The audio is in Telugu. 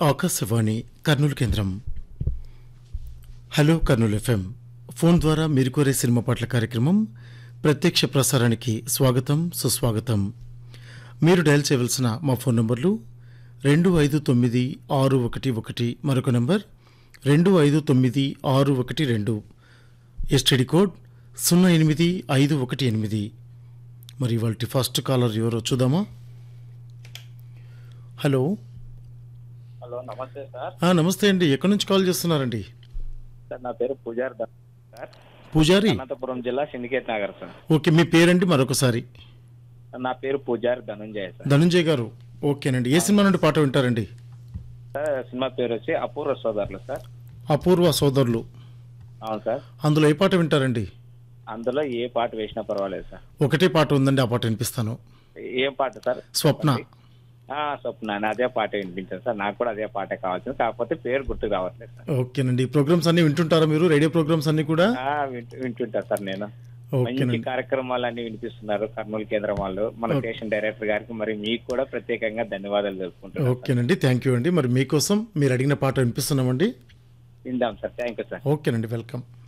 ఆకాశవాణి కర్నూలు కేంద్రం హలో కర్నూలు ఎఫ్ఎం ఫోన్ ద్వారా మీరు కోరే సినిమా పాటల కార్యక్రమం ప్రత్యక్ష ప్రసారానికి స్వాగతం సుస్వాగతం మీరు డయల్ చేయవలసిన మా ఫోన్ నంబర్లు రెండు ఐదు తొమ్మిది ఆరు ఒకటి ఒకటి మరొక నంబర్ రెండు ఐదు తొమ్మిది ఆరు ఒకటి రెండు ఎస్టీడీ కోడ్ సున్నా ఎనిమిది ఐదు ఒకటి ఎనిమిది మరి వాళ్ళ ఫస్ట్ కాలర్ ఎవరో చూద్దామా హలో హలో నమస్తే సార్ ఆ, నమస్తే అండి ఎక్కడి నుంచి కాల్ చేస్తున్నారండి సార్ నా పేరు పూజారి ధన్ సార్ పూజారి అనంతపురం జిల్లా సిండికేట్ నగర్ సార్ ఓకే మీ పేరండి మరొకసారి నా పేరు పూజారి ధనుంజయ సార్ ధనుంజయ్ గారు ఓకేనండి ఏ సినిమా నుండి పాట వింటారండి సార్ సినిమా పేరు వచ్చి అపూర్వ సోదరులు సార్ అపూర్వ సోదరులు అవును సార్ అందులో ఏ పాట వింటారండి అందులో ఏ పాట వేసినా పర్వాలేదు సార్ ఒకటే పాట ఉందండి ఆ పాట వినిపిస్తాను ఏ పాట సార్ స్వప్న ఆ, స్వప్న నా అదే పాట వినిపించాను సార్ నాకు కూడా అదే పాట కావాల్సింది కాకపోతే పేరు గుర్తు కావట్లేదు సార్ ఓకేనండి ప్రోగ్రామ్స్ అన్ని వింటుంటారా మీరు రేడియో ప్రోగ్రామ్స్ అన్ని కూడా ఆ, వింటు- వింటుంటా సార్ నేను మంచి ఓకేనండి కార్యక్రమాలన్నీ వినిపిస్తున్నారు కర్నూలు కేంద్రం వాళ్ళు మన స్టేషన్ డైరెక్టర్ గారికి మరి మీకు కూడా ప్రత్యేకంగా ధన్యవాదాలు తెలుపుకుంటున్నాను ఓకేనండి థ్యాంక్ యూ అండి మరి మీకోసం మీరు అడిగిన పాట వినిపిస్తున్నామండి విందాం సార్ థ్యాంక్ యూ సార్ ఓకేనండి వెల్కమ్